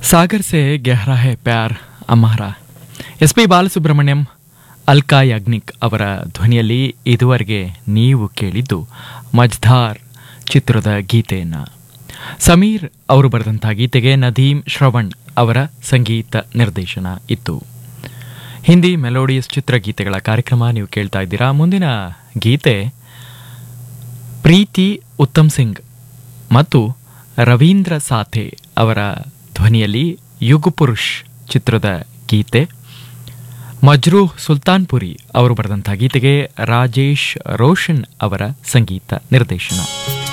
ಸಾಗರ್ ಸೆ ಗೆಹ್ರಾ ಹೇ ಪ್ಯಾರ್ ಅಮರ ಎಸ್ ಪಿ ಬಾಲಸುಬ್ರಹ್ಮಣ್ಯಂ ಅಲ್ಕಾ ಯಾಗ್ನಿಕ್ ಅವರ ಧ್ವನಿಯಲ್ಲಿ ಇದುವರೆಗೆ ನೀವು ಕೇಳಿದ್ದು ಮಜ್ಧಾರ್ ಚಿತ್ರದ ಗೀತೆಯನ್ನ ಸಮೀರ್ ಅವರು ಬರೆದಂಥ ಗೀತೆಗೆ ನದೀಮ್ ಶ್ರವಣ್ ಅವರ ಸಂಗೀತ ನಿರ್ದೇಶನ ಇತ್ತು ಹಿಂದಿ ಮೆಲೋಡಿಯಸ್ ಚಿತ್ರಗೀತೆಗಳ ಕಾರ್ಯಕ್ರಮ ನೀವು ಕೇಳ್ತಾ ಇದ್ದೀರಾ ಮುಂದಿನ ಗೀತೆ ಪ್ರೀತಿ ಉತ್ತಮ್ ಸಿಂಗ್ ಮತ್ತು ರವೀಂದ್ರ ಸಾಥೆ ಅವರ ಧ್ವನಿಯಲ್ಲಿ ಯುಗಪುರುಷ್ ಚಿತ್ರದ ಗೀತೆ ಮಜ್ರೂಹ್ ಸುಲ್ತಾನ್ಪುರಿ ಅವರು ಬರೆದಂಥ ಗೀತೆಗೆ ರಾಜೇಶ್ ರೋಷನ್ ಅವರ ಸಂಗೀತ ನಿರ್ದೇಶನ